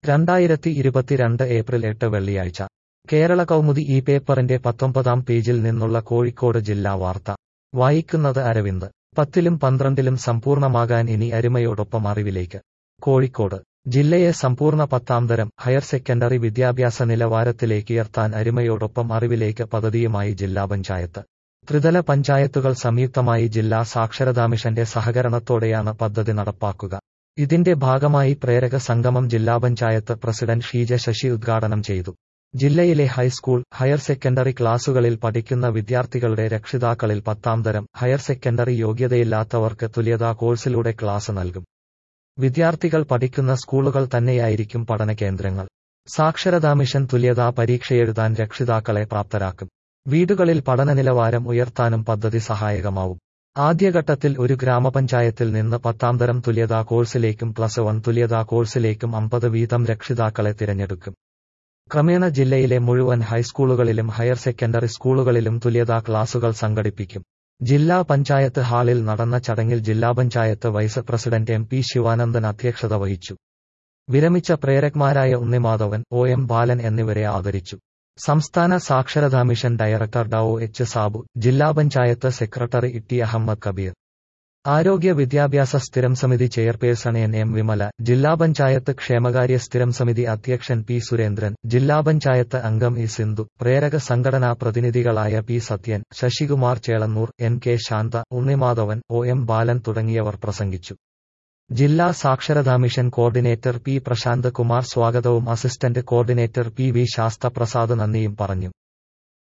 രണ്ടായിരത്തി ഇരുപത്തിരണ്ട് ഏപ്രിൽ എട്ട് വെള്ളിയാഴ്ച കേരള കൗമുദി ഈ പേപ്പറിന്റെ പത്തൊമ്പതാം പേജിൽ നിന്നുള്ള കോഴിക്കോട് ജില്ലാ വാർത്ത വായിക്കുന്നത് അരവിന്ദ് പത്തിലും പന്ത്രണ്ടിലും സമ്പൂർണ്ണമാകാൻ ഇനി അരുമയോടൊപ്പം അറിവിലേക്ക് കോഴിക്കോട് ജില്ലയെ സമ്പൂർണ്ണ പത്താംതരം ഹയർ സെക്കൻഡറി വിദ്യാഭ്യാസ നിലവാരത്തിലേക്ക് ഉയർത്താൻ അരുമയോടൊപ്പം അറിവിലേക്ക് പദ്ധതിയുമായി ജില്ലാ പഞ്ചായത്ത് ത്രിതല പഞ്ചായത്തുകൾ സംയുക്തമായി ജില്ലാ സാക്ഷരതാ മിഷന്റെ സഹകരണത്തോടെയാണ് പദ്ധതി നടപ്പാക്കുക ഇതിന്റെ ഭാഗമായി പ്രേരക സംഗമം ജില്ലാ പഞ്ചായത്ത് പ്രസിഡന്റ് ഷീജ ശശി ഉദ്ഘാടനം ചെയ്തു ജില്ലയിലെ ഹൈസ്കൂൾ ഹയർ സെക്കൻഡറി ക്ലാസുകളിൽ പഠിക്കുന്ന വിദ്യാർത്ഥികളുടെ രക്ഷിതാക്കളിൽ പത്താം തരം ഹയർ സെക്കൻഡറി യോഗ്യതയില്ലാത്തവർക്ക് തുല്യതാ കോഴ്സിലൂടെ ക്ലാസ് നൽകും വിദ്യാർത്ഥികൾ പഠിക്കുന്ന സ്കൂളുകൾ തന്നെയായിരിക്കും പഠന കേന്ദ്രങ്ങൾ സാക്ഷരതാ മിഷൻ തുല്യതാ പരീക്ഷയെഴുതാൻ രക്ഷിതാക്കളെ പ്രാപ്തരാക്കും വീടുകളിൽ പഠന നിലവാരം ഉയർത്താനും പദ്ധതി സഹായകമാവും ആദ്യഘട്ടത്തിൽ ഒരു ഗ്രാമപഞ്ചായത്തിൽ നിന്ന് പത്താംതരം തുല്യതാ കോഴ്സിലേക്കും പ്ലസ് വൺ തുല്യതാ കോഴ്സിലേക്കും അമ്പത് വീതം രക്ഷിതാക്കളെ തിരഞ്ഞെടുക്കും ക്രമേണ ജില്ലയിലെ മുഴുവൻ ഹൈസ്കൂളുകളിലും ഹയർ സെക്കൻഡറി സ്കൂളുകളിലും തുല്യതാ ക്ലാസുകൾ സംഘടിപ്പിക്കും ജില്ലാ പഞ്ചായത്ത് ഹാളിൽ നടന്ന ചടങ്ങിൽ ജില്ലാ panchayat vice president M P Sivanandan അധ്യക്ഷത വഹിച്ചു വിരമിച്ച പ്രേരക്മാരായ ഉണ്ണിമാധവൻ ഒ എം ബാലൻ എന്നിവരെ ആദരിച്ചു സംസ്ഥാന സാക്ഷരതാ mission director Dr H Sabu ജില്ലാ പഞ്ചായത്ത് സെക്രട്ടറി ഇട്ടി അഹമ്മദ് കബീർ ആരോഗ്യ വിദ്യാഭ്യാസ സ്ഥിരം സമിതി ചെയർപേഴ്സൺ എൻ എം വിമല ജില്ലാ പഞ്ചായത്ത് ക്ഷേമകാര്യ സ്ഥിരം സമിതി അധ്യക്ഷൻ പി സുരേന്ദ്രൻ ജില്ലാ പഞ്ചായത്ത് അംഗം ഇ സിന്ധു പ്രേരക സംഘടനാ പ്രതിനിധികളായ P Sathyan Sasikumar Chelannur N K Santha Unnimadhavan O M Balan തുടങ്ങിയവർ പ്രസംഗിച്ചു ജില്ലാ സാക്ഷരതാ മിഷൻ കോർഡിനേറ്റർ പി പ്രശാന്ത് കുമാർ സ്വാഗതവും assistant coordinator P V Sastha Prasad നന്ദിയും പറഞ്ഞു